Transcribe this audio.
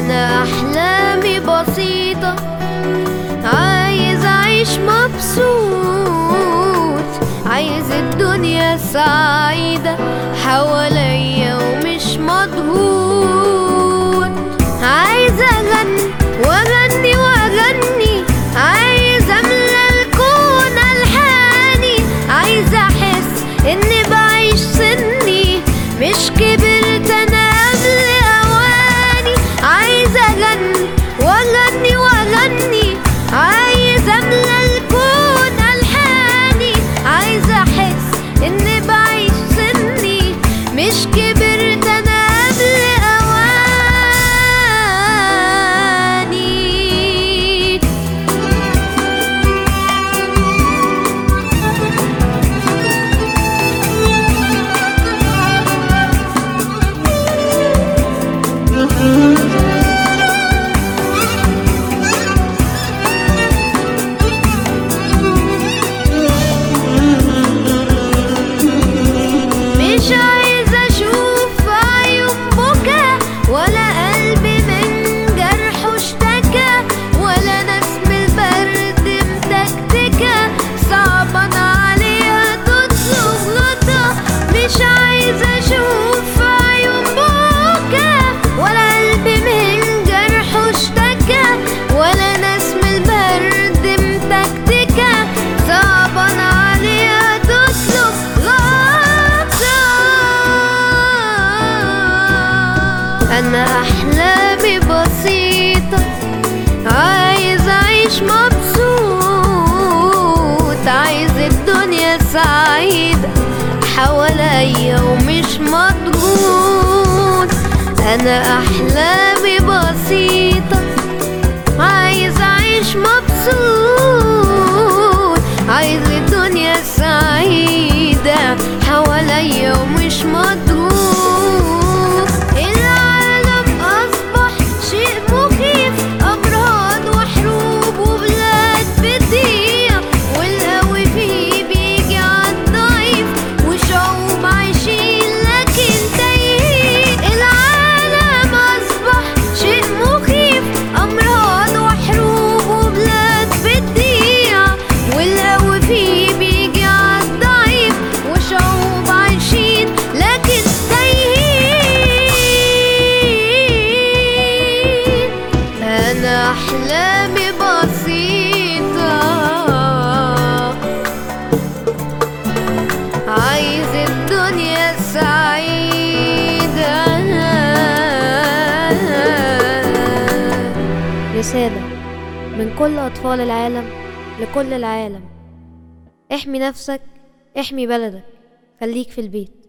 أنا أحلامي بسيطة عايز أعيش مبسوط عايز الدنيا سعيدة حواليا ومش مضغوط عايز أغني وأغني وأغني عايز أملى الكون ألحاني عايز أحس إني بعيش سني مش كبرت أنا قبل أواني عايز أغني وأغني وأغني عايز أملى الكون ألحاني عايز أحس إني بعيش سني مش كبرت أنا قبل أواني مش عايز اشوف عيون بكا ولا قلبي من جرحه اشتكى ولا نسم البرد متكتكة صعبان عليها تطلب غطا مش عايز اشوف عيون بكا ولا قلبي من جرحه اشتكى ولا نسم البرد متكتكة صعبان عليها تطلب غطا أنا أحلامي بسيطة عايز أعيش مبسوط عايز الدنيا سعيدة حواليا ومش مضغوط أنا أحلامي بسيطة عايز أعيش مبسوط عايز الدنيا سعيدة حواليا ومش مضغوط العالم أصبح شيء مخيف أمراض وحروب وبلاد بتضيع والقوي فيه بيجي عالضعيف وشعوب عايشين لكن تايهين العالم أصبح شيء مخيف أمراض وحروب وبلاد بتضيع والقوي فيه بيجي عالضعيف وشعوب عايشين لكن تايهين أنا أحلامي بسيطة عايز الدنيا سعيدة رسالة من كل أطفال العالم لكل العالم احمي نفسك احمي بلدك خليك في البيت